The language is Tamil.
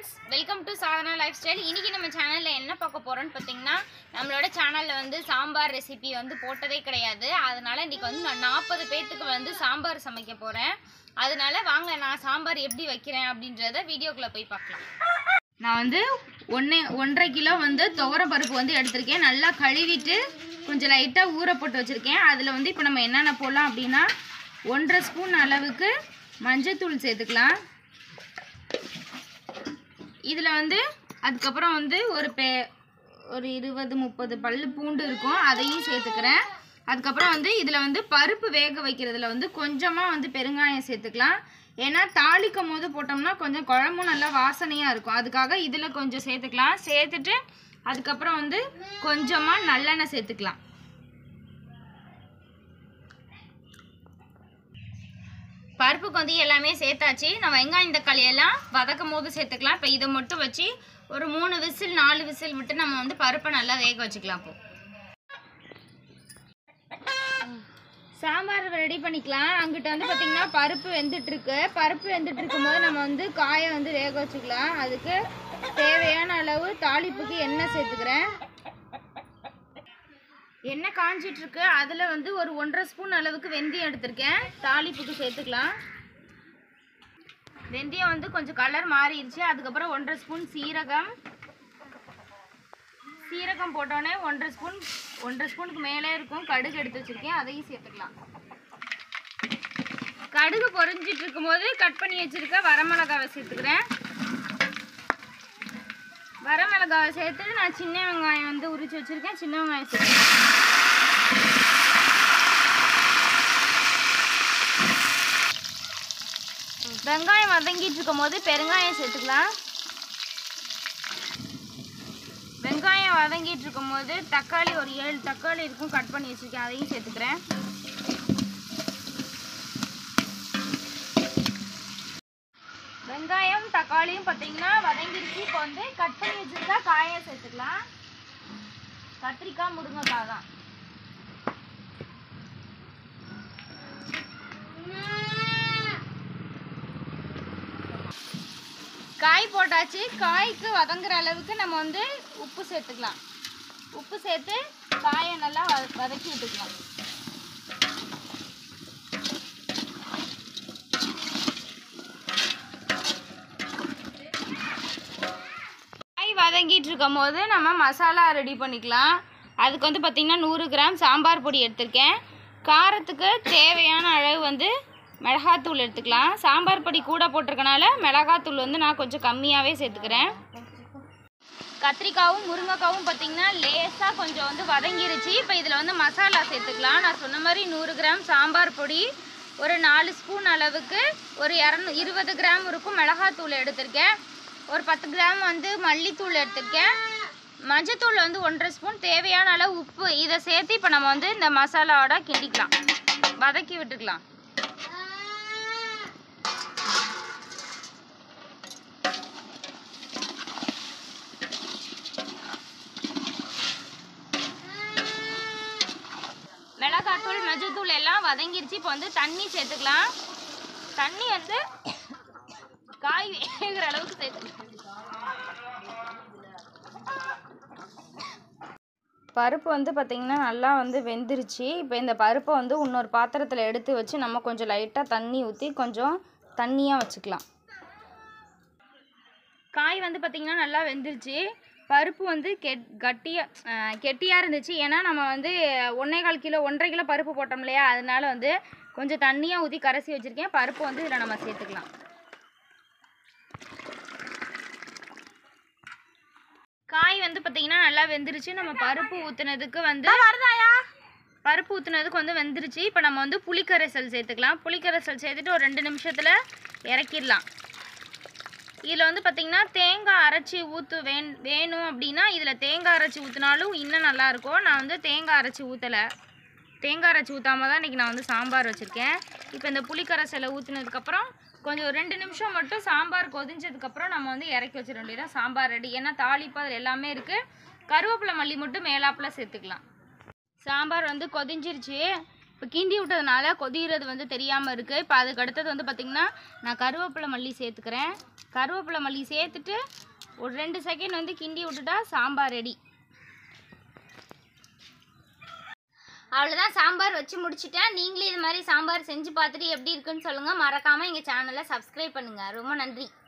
friends welcome to Sadhana lifestyle இன்றைக்கி நம்ம சேனலில் என்ன பார்க்க போகிறோம்னு பார்த்தீங்கன்னா நம்மளோட சேனலில் வந்து சாம்பார் ரெசிபி வந்து போட்டதே கிடையாது அதனால இன்றைக்கி வந்து நான் நாற்பது பேர்த்துக்கு வந்து சாம்பார் சமைக்க போகிறேன் அதனால வாங்க நான் சாம்பார் எப்படி வைக்கிறேன் அப்படின்றத வீடியோக்குள்ளே போய் பார்க்கலாம் நான் வந்து ஒன்றே ஒன்றரை கிலோ வந்து துவரம் பருப்பு வந்து எடுத்திருக்கேன் நல்லா கழுவிட்டு கொஞ்சம் லைட்டாக ஊற போட்டு வச்சுருக்கேன் அதில் வந்து இப்போ நம்ம என்னென்ன போடலாம் அப்படின்னா ஒன்றரை ஸ்பூன் அளவுக்கு மஞ்சத்தூள் சேர்த்துக்கலாம் இதில் வந்து அதுக்கப்புறம் வந்து ஒரு பே ஒரு இருபது முப்பது பல்லு பூண்டு இருக்கும் அதையும் சேர்த்துக்கிறேன் அதுக்கப்புறம் வந்து இதில் வந்து பருப்பு வேக வைக்கிறதுல வந்து கொஞ்சமாக வந்து பெருங்காயம் சேர்த்துக்கலாம் ஏன்னா தாளிக்கும் போது போட்டோம்னா கொஞ்சம் குழம்பும் நல்லா வாசனையாக இருக்கும் அதுக்காக இதில் கொஞ்சம் சேர்த்துக்கலாம் சேர்த்துட்டு அதுக்கப்புறம் வந்து கொஞ்சமாக நல்லெண்ணெய் சேர்த்துக்கலாம் பருப்புக்கு வந்து எல்லாமே சேர்த்தாச்சு நான் வெங்காயம் தக்காளி எல்லாம் வதக்கும் போது சேர்த்துக்கலாம் இப்போ இதை மட்டும் வச்சு ஒரு மூணு விசில் நாலு விசில் விட்டு நம்ம வந்து பருப்பை நல்லா வேக வச்சுக்கலாம் இப்போ சாம்பார் ரெடி பண்ணிக்கலாம் அங்கிட்ட வந்து பார்த்திங்கன்னா பருப்பு வெந்துட்டு இருக்கு பருப்பு வெந்துட்டு இருக்கும்போது நம்ம வந்து காயை வந்து வேக வச்சுக்கலாம் அதுக்கு தேவையான அளவு தாளிப்புக்கு எண்ணெய் சேர்த்துக்கிறேன் எண்ணெய் காஞ்சிட்டு இருக்கு அதில் வந்து ஒரு ஒன்றரை ஸ்பூன் அளவுக்கு வெந்தயம் எடுத்திருக்கேன் தாளிப்புக்கு சேர்த்துக்கலாம் வெந்தயம் வந்து கொஞ்சம் கலர் மாறிடுச்சு அதுக்கப்புறம் ஒன்றரை ஸ்பூன் சீரகம் சீரகம் போட்டோன்னே ஒன்றரை ஸ்பூன் ஒன்றரை ஸ்பூனுக்கு மேலே இருக்கும் கடுகு எடுத்து வச்சிருக்கேன் அதையும் சேர்த்துக்கலாம் கடுகு பொரிஞ்சிட்டு இருக்கும்போது கட் பண்ணி வச்சிருக்க வரமிளகாவை சேர்த்துக்கிறேன் வரமிளகாவை சேர்த்துட்டு நான் சின்ன வெங்காயம் வந்து உரிச்சு வச்சிருக்கேன் சின்ன வெங்காயம் சேர்த்துக்கிறேன் வெங்காயம் வதங்கிட்டு இருக்கும் போது பெருங்காயம் சேர்த்துக்கலாம் வெங்காயம் வதங்கிட்டு இருக்கும் போது தக்காளி ஒரு ஏழு தக்காளி இருக்கும் கட் பண்ணி வச்சிருக்கேன் அதையும் சேர்த்துக்கிறேன் வெங்காயம் தக்காளியும் பார்த்தீங்கன்னா வதங்கிருச்சு இப்போ வந்து கட் பண்ணி வச்சிருக்கா காயை சேர்த்துக்கலாம் கத்திரிக்காய் முருங்கைக்காய் தான் காய் போட்டாச்சு காய்க்கு வதங்குற அளவுக்கு நம்ம வந்து உப்பு சேர்த்துக்கலாம் உப்பு சேர்த்து காயை நல்லா வத வதக்கி விட்டுக்கலாம் காய் வதங்கிட்டு இருக்கும் போது நம்ம மசாலா ரெடி பண்ணிக்கலாம் அதுக்கு வந்து பார்த்திங்கன்னா நூறு கிராம் சாம்பார் பொடி எடுத்திருக்கேன் காரத்துக்கு தேவையான அளவு வந்து மிளகாத்தூள் எடுத்துக்கலாம் சாம்பார் பொடி கூட போட்டிருக்கனால மிளகாத்தூள் வந்து நான் கொஞ்சம் கம்மியாகவே சேர்த்துக்கிறேன் கத்திரிக்காவும் முருங்கைக்காவும் பார்த்தீங்கன்னா லேசாக கொஞ்சம் வந்து வதங்கிருச்சு இப்போ இதில் வந்து மசாலா சேர்த்துக்கலாம் நான் சொன்ன மாதிரி நூறு கிராம் சாம்பார் பொடி ஒரு நாலு ஸ்பூன் அளவுக்கு ஒரு இரநூ இருபது கிராம் இருக்கும் மிளகாத்தூள் எடுத்திருக்கேன் ஒரு பத்து கிராம் வந்து மல்லித்தூள் எடுத்திருக்கேன் மஞ்சத்தூள் வந்து ஒன்றரை ஸ்பூன் தேவையான அளவு உப்பு இதை சேர்த்து இப்போ நம்ம வந்து இந்த மசாலாவோட கிண்டிக்கலாம் வதக்கி விட்டுக்கலாம் மிளகாத்தூள் மஞ்சத்தூள் எல்லாம் வதங்கிருச்சு இப்போ வந்து தண்ணி சேர்த்துக்கலாம் தண்ணி வந்து காய் வேகிற அளவுக்கு சேர்த்துக்கலாம் பருப்பு வந்து பார்த்திங்கன்னா நல்லா வந்து வெந்துருச்சு இப்போ இந்த பருப்பை வந்து இன்னொரு பாத்திரத்தில் எடுத்து வச்சு நம்ம கொஞ்சம் லைட்டாக தண்ணி ஊற்றி கொஞ்சம் தண்ணியாக வச்சுக்கலாம் காய் வந்து பார்த்திங்கன்னா நல்லா வெந்துருச்சு பருப்பு வந்து கெட் கட்டியாக கெட்டியாக இருந்துச்சு ஏன்னா நம்ம வந்து ஒன்றே கால் கிலோ ஒன்றரை கிலோ பருப்பு போட்டோம் இல்லையா அதனால வந்து கொஞ்சம் தண்ணியாக ஊற்றி கரைச்சி வச்சுருக்கேன் பருப்பு வந்து இதில் நம்ம சேர்த்துக்கலாம் காய் வந்து பார்த்தீங்கன்னா நல்லா வெந்துருச்சு நம்ம பருப்பு ஊற்றுனதுக்கு வந்து பருப்பு ஊற்றுனதுக்கு வந்து வெந்துருச்சு இப்போ நம்ம வந்து புளிக்கரைசல் சேர்த்துக்கலாம் புளிக்கரைசல் சேர்த்துட்டு ஒரு ரெண்டு நிமிஷத்தில் இறக்கிடலாம் இதில் வந்து பார்த்திங்கன்னா தேங்காய் அரைச்சி ஊற்று வேன் வேணும் அப்படின்னா இதில் தேங்காய் அரைச்சி ஊற்றினாலும் இன்னும் நல்லாயிருக்கும் நான் வந்து தேங்காய் அரைச்சி ஊற்றலை தேங்காய் அரைச்சி ஊற்றாம தான் இன்றைக்கி நான் வந்து சாம்பார் வச்சுருக்கேன் இப்போ இந்த புளிக்கரைசலை ஊற்றினதுக்கப்புறம் கொஞ்சம் ஒரு ரெண்டு நிமிஷம் மட்டும் சாம்பார் கொதிஞ்சதுக்கப்புறம் நம்ம வந்து இறக்கி வச்சிட வேண்டியதான் சாம்பார் ரெடி ஏன்னா தாளிப்பு அதில் எல்லாமே இருக்குது கருவேப்பிலை மல்லி மட்டும் மேலாப்பில் சேர்த்துக்கலாம் சாம்பார் வந்து கொதிஞ்சிருச்சு இப்போ கிண்டி விட்டதுனால கொதிகிறது வந்து தெரியாமல் இருக்குது இப்போ அதுக்கு அடுத்தது வந்து பார்த்திங்கன்னா நான் கருவேப்பிலை மல்லி சேர்த்துக்கிறேன் கருவேப்பிலை மல்லி சேர்த்துட்டு ஒரு ரெண்டு செகண்ட் வந்து கிண்டி விட்டுட்டா சாம்பார் ரெடி அவ்வளோதான் சாம்பார் வச்சு முடிச்சிட்டேன் நீங்களே இது மாதிரி சாம்பார் செஞ்சு பார்த்துட்டு எப்படி இருக்குன்னு சொல்லுங்கள் மறக்காமல் எங்கள் சேனலை சப்ஸ்கிரைப் பண்ணுங்கள் ரொம்ப நன்றி